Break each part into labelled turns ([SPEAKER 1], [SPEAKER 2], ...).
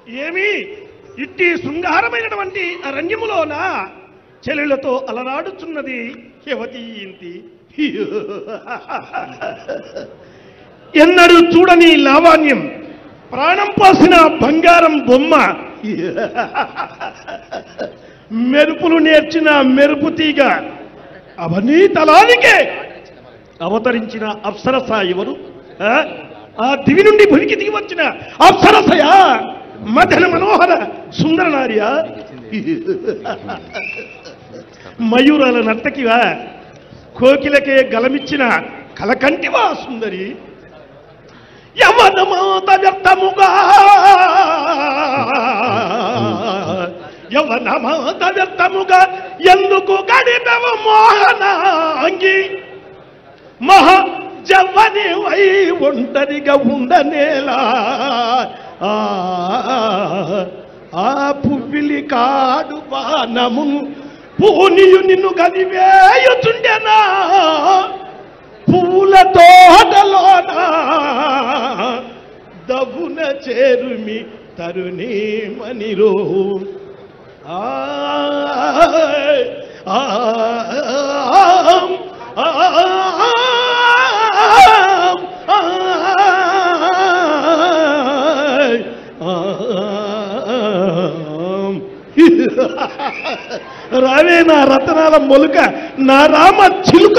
[SPEAKER 1] ఏమి ఇట్టి శృంగారమైనటువంటి అరణ్యములోన చెల్లెలతో అలరాడుచున్నది యువతి ఇంతి ఎన్నడూ చూడని లావాణ్యం ప్రాణం పోసిన బంగారం బొమ్మ మెరుపులు నేర్చిన మెరుపు తీగ అవన్నీ తలానికే అవతరించిన అప్సరస ఎవరు ఆ? ఆ దివి నుండి భూమికి దిగి వచ్చిన అప్సరసయ మదన మనోహర సుందర నార్య మయూరాల నర్తకివా కోకిలకే గలమిచ్చిన కలకంటివా సుందరి యవనమాత వ్యర్థముగా యవనమాత వ్యర్థముగా ఎందుకు గడిపెవు మోహనాంగి మహ జవ్వని వై ఒంటరిగా ఉండనేలా ఆ, ఆ పువ్విలి కాడు బాణము పూనియు నిన్ను గదివేయుచుండెనా పూల తోటలోన దవున చేరుమి తరుణీ మనిరో రావే నా రతనాల మొలుక నా రామ చిలుక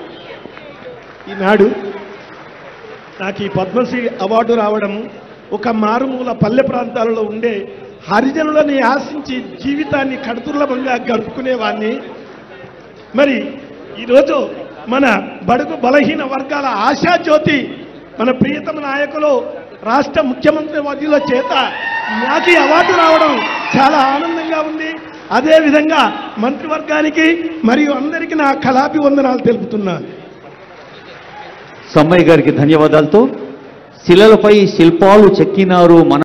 [SPEAKER 1] ఈనాడు నాకు ఈ పద్మశ్రీ అవార్డు రావడం ఒక మారుమూల పల్లె ప్రాంతాలలో ఉండే హరిజనులని ఆశించి జీవితాన్ని కడుతుర్లభంగా గడుపుకునేవాడిని మరి ఈరోజు మన బడుగు బలహీన వర్గాల ఆశాజ్యోతి మన ప్రియతమ నాయకులు రాష్ట్ర ముఖ్యమంత్రి వర్యుల చేత నాకు ఈ అవార్డు రావడం చాలా ఆనందంగా ఉంది అదే విధంగా మంత్రివర్గానికి మరియు అందరికీ నా కళాభివందనాలు తెలుపుతున్నాను
[SPEAKER 2] సమ్మయ్య గారికి ధన్యవాదాలతో శిలలపై శిల్పాలు చెక్కినారు మన